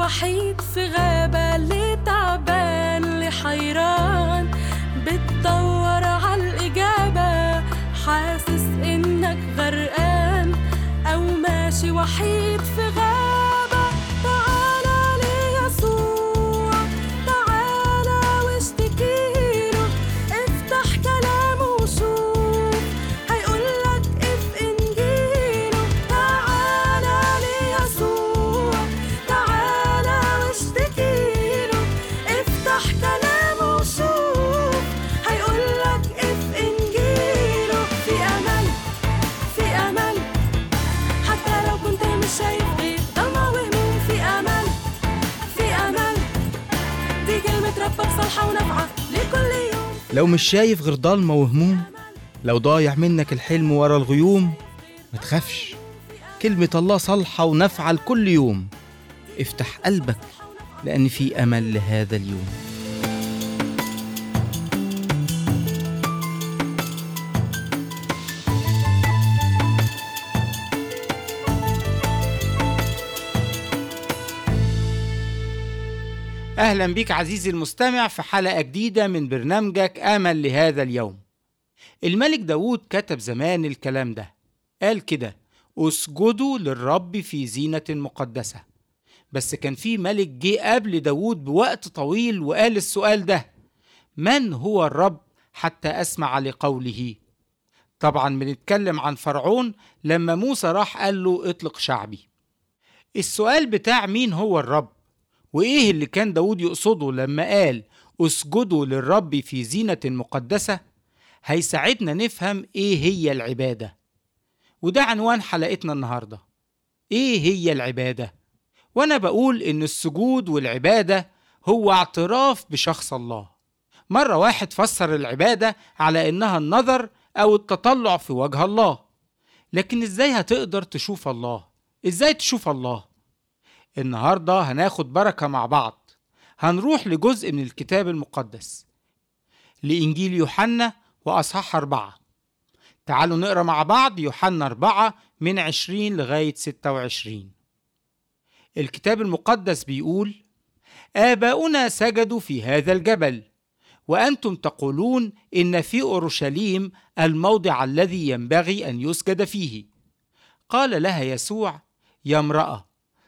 وحيد في غابة اللي تعبان اللي حيران بتدور عالإجابة حاسس إنك غرقان أو ماشي وحيد في غابة تعالى ليسوع تعالى واشتكيله افتح كلامه وشوف هيقولك اف انجيله تعالى ليسوع تعالى واشتكيله افتح كلامه وشوف هيقولك اف انجيله في امل في امل حتى لو كنت مش شايف غير ضلمة وهموم في امل في امل دي كلمة ربك صالحة ونافعة لكل يوم لو مش شايف غير ضلمة وهموم لو ضايع منك الحلم ورا الغيوم ما تخافش كلمة الله صالحة ونافعة لكل يوم افتح قلبك لأن في أمل لهذا اليوم أهلا بيك عزيزي المستمع في حلقة جديدة من برنامجك آمل لهذا اليوم الملك داود كتب زمان الكلام ده قال كده اسجدوا للرب في زينة مقدسة بس كان في ملك جه قبل داود بوقت طويل وقال السؤال ده من هو الرب حتى أسمع لقوله طبعا بنتكلم عن فرعون لما موسى راح قال له اطلق شعبي السؤال بتاع مين هو الرب وإيه اللي كان داود يقصده لما قال اسجدوا للرب في زينة مقدسة هيساعدنا نفهم إيه هي العبادة وده عنوان حلقتنا النهاردة إيه هي العبادة؟ وأنا بقول إن السجود والعبادة هو اعتراف بشخص الله مرة واحد فسر العبادة على إنها النظر أو التطلع في وجه الله لكن إزاي هتقدر تشوف الله؟ إزاي تشوف الله؟ النهاردة هناخد بركة مع بعض هنروح لجزء من الكتاب المقدس لإنجيل يوحنا وأصحاح أربعة تعالوا نقرأ مع بعض يوحنا أربعة من عشرين لغاية ستة وعشرين الكتاب المقدس بيقول آباؤنا سجدوا في هذا الجبل وأنتم تقولون إن في أورشليم الموضع الذي ينبغي أن يسجد فيه قال لها يسوع يا امرأة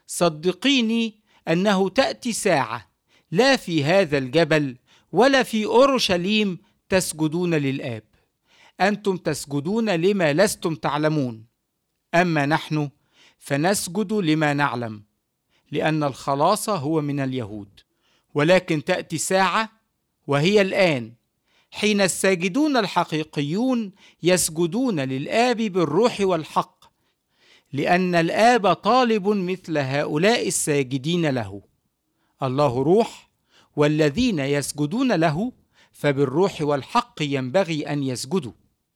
صدقيني انه تاتي ساعه لا في هذا الجبل ولا في اورشليم تسجدون للاب انتم تسجدون لما لستم تعلمون اما نحن فنسجد لما نعلم لان الخلاص هو من اليهود ولكن تاتي ساعه وهي الان حين الساجدون الحقيقيون يسجدون للاب بالروح والحق لأن الآب طالب مثل هؤلاء الساجدين له الله روح والذين يسجدون له فبالروح والحق ينبغي أن يسجدوا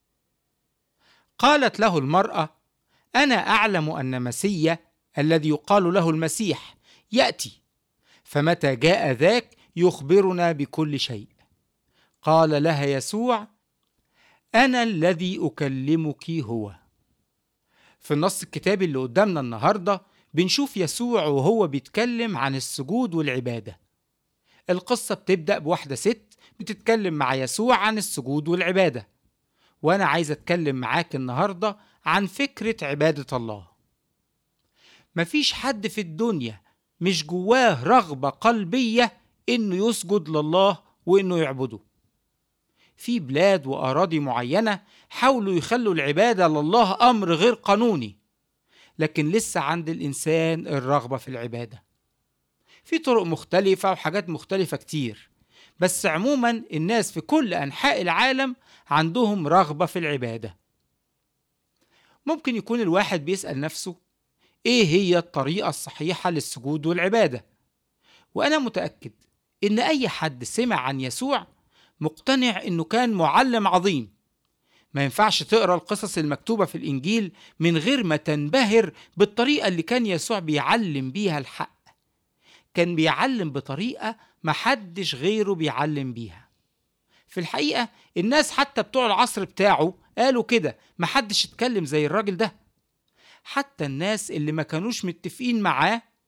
قالت له المرأة أنا أعلم أن مسيا الذي يقال له المسيح يأتي فمتى جاء ذاك يخبرنا بكل شيء قال لها يسوع أنا الذي أكلمك هو في النص الكتابي اللي قدامنا النهارده بنشوف يسوع وهو بيتكلم عن السجود والعباده. القصه بتبدا بواحده ست بتتكلم مع يسوع عن السجود والعباده. وانا عايز اتكلم معاك النهارده عن فكره عباده الله. مفيش حد في الدنيا مش جواه رغبه قلبيه انه يسجد لله وانه يعبده. في بلاد وأراضي معينة حاولوا يخلوا العبادة لله أمر غير قانوني لكن لسه عند الإنسان الرغبة في العبادة في طرق مختلفة وحاجات مختلفة كتير بس عموما الناس في كل أنحاء العالم عندهم رغبة في العبادة ممكن يكون الواحد بيسأل نفسه إيه هي الطريقة الصحيحة للسجود والعبادة وأنا متأكد إن أي حد سمع عن يسوع مقتنع انه كان معلم عظيم ما ينفعش تقرا القصص المكتوبه في الانجيل من غير ما تنبهر بالطريقه اللي كان يسوع بيعلم بيها الحق كان بيعلم بطريقه محدش غيره بيعلم بيها في الحقيقه الناس حتى بتوع العصر بتاعه قالوا كده محدش اتكلم زي الراجل ده حتى الناس اللي ما كانوش متفقين معاه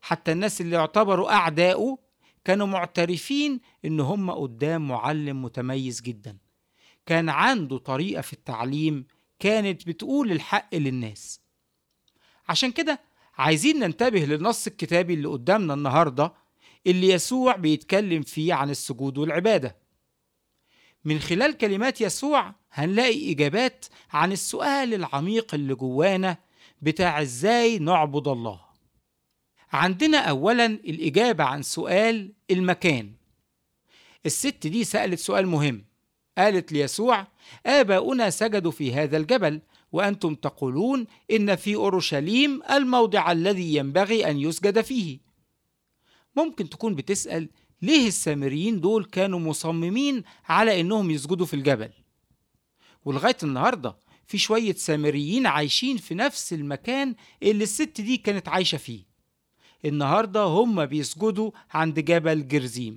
حتى الناس اللي يعتبروا أعداؤه كانوا معترفين إن هم قدام معلم متميز جدا كان عنده طريقة في التعليم كانت بتقول الحق للناس عشان كده عايزين ننتبه للنص الكتابي اللي قدامنا النهاردة اللي يسوع بيتكلم فيه عن السجود والعبادة من خلال كلمات يسوع هنلاقي إجابات عن السؤال العميق اللي جوانا بتاع إزاي نعبد الله عندنا أولا الإجابة عن سؤال المكان الست دي سألت سؤال مهم قالت ليسوع آباؤنا سجدوا في هذا الجبل وأنتم تقولون إن في أورشليم الموضع الذي ينبغي أن يسجد فيه ممكن تكون بتسأل ليه السامريين دول كانوا مصممين على إنهم يسجدوا في الجبل ولغاية النهاردة في شوية سامريين عايشين في نفس المكان اللي الست دي كانت عايشة فيه النهاردة هم بيسجدوا عند جبل جرزيم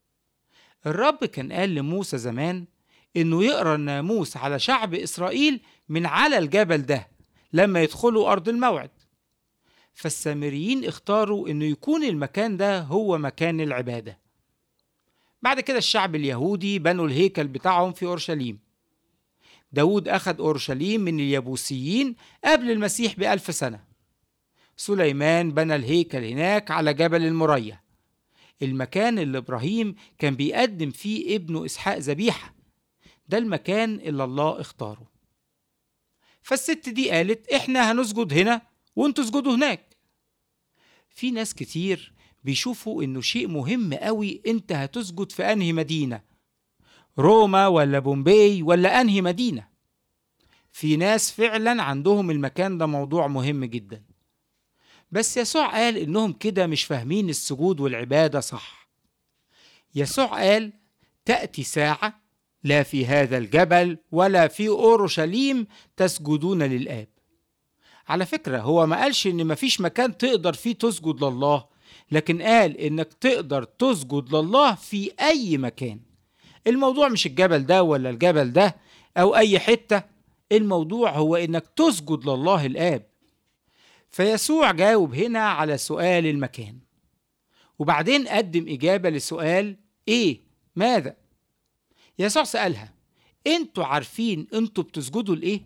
الرب كان قال لموسى زمان إنه يقرأ الناموس على شعب إسرائيل من على الجبل ده لما يدخلوا أرض الموعد فالسامريين اختاروا إنه يكون المكان ده هو مكان العبادة بعد كده الشعب اليهودي بنوا الهيكل بتاعهم في أورشليم داود أخذ أورشليم من اليبوسيين قبل المسيح بألف سنة سليمان بنى الهيكل هناك على جبل المريا المكان اللي إبراهيم كان بيقدم فيه ابنه إسحاق ذبيحة ده المكان اللي الله اختاره فالست دي قالت احنا هنسجد هنا وانتوا اسجدوا هناك في ناس كتير بيشوفوا انه شيء مهم قوي انت هتسجد في انهي مدينة روما ولا بومباي ولا انهي مدينة في ناس فعلا عندهم المكان ده موضوع مهم جدا بس يسوع قال انهم كده مش فاهمين السجود والعبادة صح يسوع قال تأتي ساعة لا في هذا الجبل ولا في أورشليم تسجدون للآب على فكرة هو ما قالش إن مفيش مكان تقدر فيه تسجد لله لكن قال إنك تقدر تسجد لله في أي مكان الموضوع مش الجبل ده ولا الجبل ده أو أي حتة الموضوع هو إنك تسجد لله الآب فيسوع جاوب هنا على سؤال المكان وبعدين قدم إجابة لسؤال إيه ماذا يسوع سألها انتوا عارفين انتوا بتسجدوا لإيه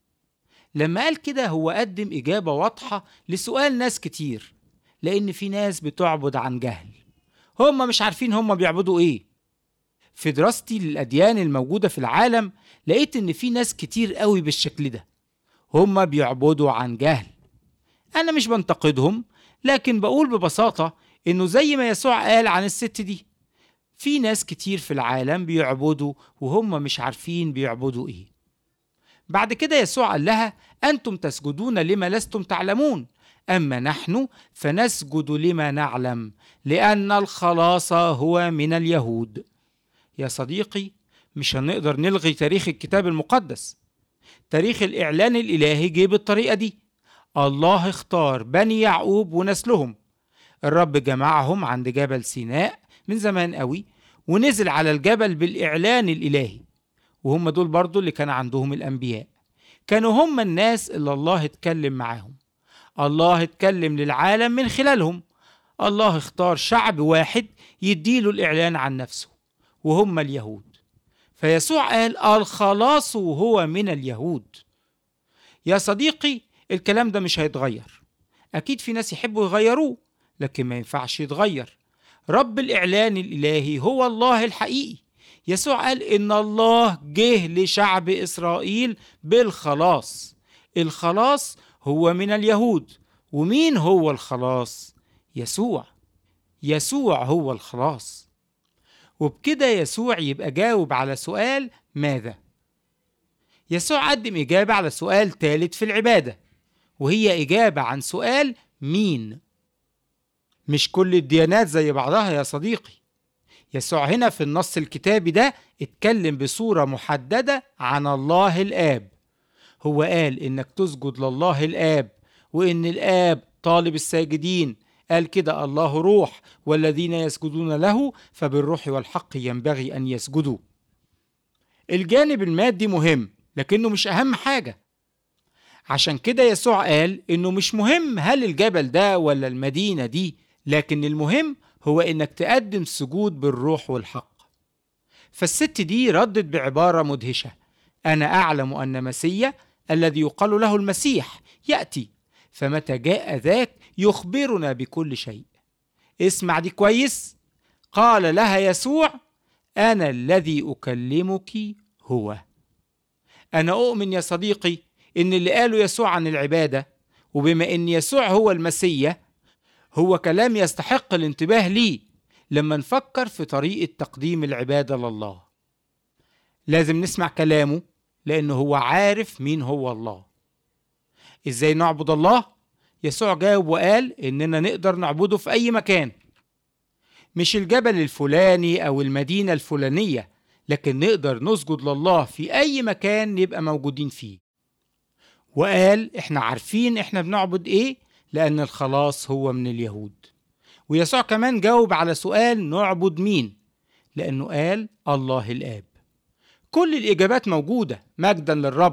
لما قال كده هو قدم إجابة واضحة لسؤال ناس كتير لأن في ناس بتعبد عن جهل هم مش عارفين هم بيعبدوا إيه في دراستي للأديان الموجودة في العالم لقيت إن في ناس كتير قوي بالشكل ده هم بيعبدوا عن جهل أنا مش بنتقدهم لكن بقول ببساطة إنه زي ما يسوع قال عن الست دي في ناس كتير في العالم بيعبدوا وهم مش عارفين بيعبدوا إيه بعد كده يسوع قال لها أنتم تسجدون لما لستم تعلمون أما نحن فنسجد لما نعلم لأن الخلاص هو من اليهود يا صديقي مش هنقدر نلغي تاريخ الكتاب المقدس تاريخ الإعلان الإلهي جه بالطريقة دي الله اختار بني يعقوب ونسلهم الرب جمعهم عند جبل سيناء من زمان قوي ونزل على الجبل بالإعلان الإلهي وهم دول برضو اللي كان عندهم الأنبياء كانوا هم الناس اللي الله اتكلم معاهم الله اتكلم للعالم من خلالهم الله اختار شعب واحد يديله الإعلان عن نفسه وهم اليهود فيسوع قال الخلاص هو من اليهود يا صديقي الكلام ده مش هيتغير أكيد في ناس يحبوا يغيروه لكن ما ينفعش يتغير رب الإعلان الإلهي هو الله الحقيقي يسوع قال إن الله جه لشعب إسرائيل بالخلاص الخلاص هو من اليهود ومين هو الخلاص؟ يسوع يسوع هو الخلاص وبكده يسوع يبقى جاوب على سؤال ماذا؟ يسوع قدم إجابة على سؤال ثالث في العبادة وهي إجابة عن سؤال مين؟ مش كل الديانات زي بعضها يا صديقي يسوع هنا في النص الكتابي ده اتكلم بصورة محددة عن الله الآب هو قال إنك تسجد لله الآب وإن الآب طالب الساجدين قال كده الله روح والذين يسجدون له فبالروح والحق ينبغي أن يسجدوا الجانب المادي مهم لكنه مش أهم حاجة عشان كده يسوع قال إنه مش مهم هل الجبل ده ولا المدينة دي لكن المهم هو إنك تقدم سجود بالروح والحق فالست دي ردت بعبارة مدهشة أنا أعلم أن مسيا الذي يقال له المسيح يأتي فمتى جاء ذاك يخبرنا بكل شيء اسمع دي كويس قال لها يسوع أنا الذي أكلمك هو أنا أؤمن يا صديقي إن اللي قاله يسوع عن العبادة وبما إن يسوع هو المسيا هو كلام يستحق الانتباه ليه لما نفكر في طريقة تقديم العبادة لله لازم نسمع كلامه لأنه هو عارف مين هو الله إزاي نعبد الله؟ يسوع جاوب وقال إننا نقدر نعبده في أي مكان مش الجبل الفلاني أو المدينة الفلانية لكن نقدر نسجد لله في أي مكان نبقى موجودين فيه وقال إحنا عارفين إحنا بنعبد إيه لأن الخلاص هو من اليهود ويسوع كمان جاوب على سؤال نعبد مين لأنه قال الله الآب كل الإجابات موجودة مجدا للرب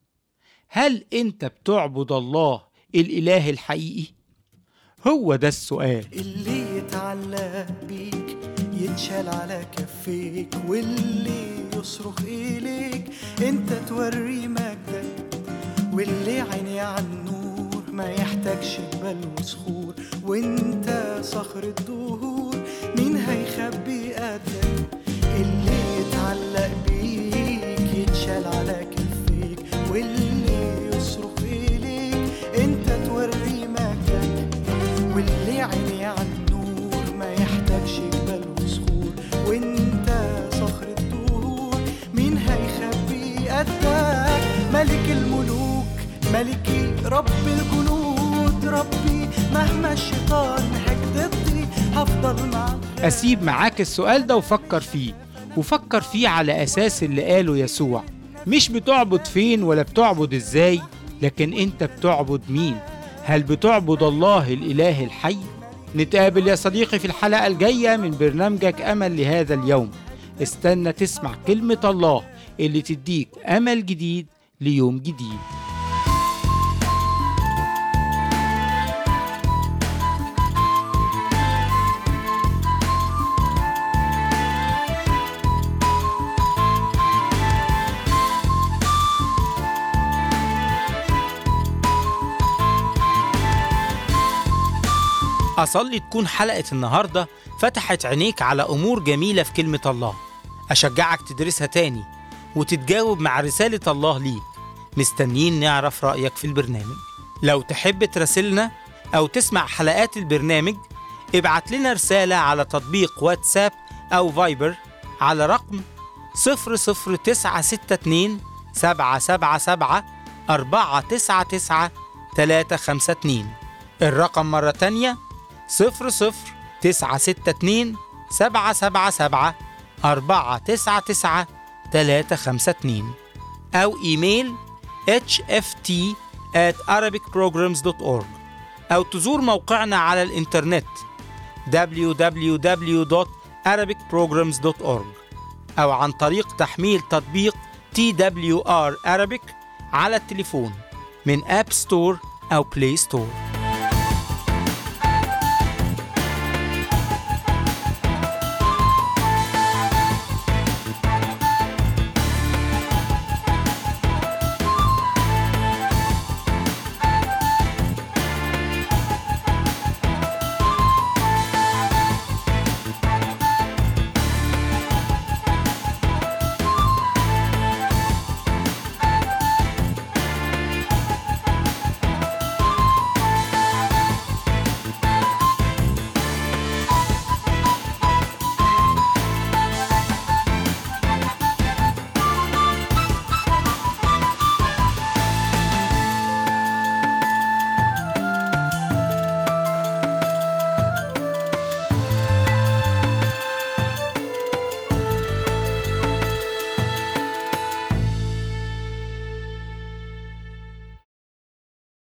هل أنت بتعبد الله الإله الحقيقي؟ هو ده السؤال اللي يتعلق بيك يتشال على كفيك واللي يصرخ إليك انت توري مجدك واللي عيني على النور ما يحتاجش جبال وصخور وانت صخر الدهور مين هيخبي قدك اللي يتعلق بيك يتشال على كفيك واللي يصرخ إليك انت توري مجدك واللي عيني على النور ما يحتاجش جبال وصخور وانت صخر الدهور مين هيخبي قدك ملك الملوك ملكي رب الجنود ربي مهما الشيطان هاج ضدي هفضل معاك أسيب معاك السؤال ده وفكر فيه وفكر فيه على أساس اللي قاله يسوع مش بتعبد فين ولا بتعبد إزاي لكن أنت بتعبد مين هل بتعبد الله الإله الحي نتقابل يا صديقي في الحلقة الجاية من برنامجك أمل لهذا اليوم استنى تسمع كلمة الله اللي تديك أمل جديد ليوم جديد أصلي تكون حلقة النهاردة فتحت عينيك على أمور جميلة في كلمة الله أشجعك تدرسها تاني وتتجاوب مع رسالة الله ليك مستنيين نعرف رأيك في البرنامج لو تحب تراسلنا أو تسمع حلقات البرنامج ابعت لنا رسالة على تطبيق واتساب أو فايبر على رقم 00962 777 499 352 الرقم مرة تانية صفر صفر تسعة ستة اتنين سبعة سبعة سبعة أربعة تسعة تسعة تلاتة خمسة اتنين أو إيميل hft at arabicprograms.org أو تزور موقعنا على الإنترنت www.arabicprograms.org أو عن طريق تحميل تطبيق TWR Arabic على التليفون من أب ستور أو بلاي ستور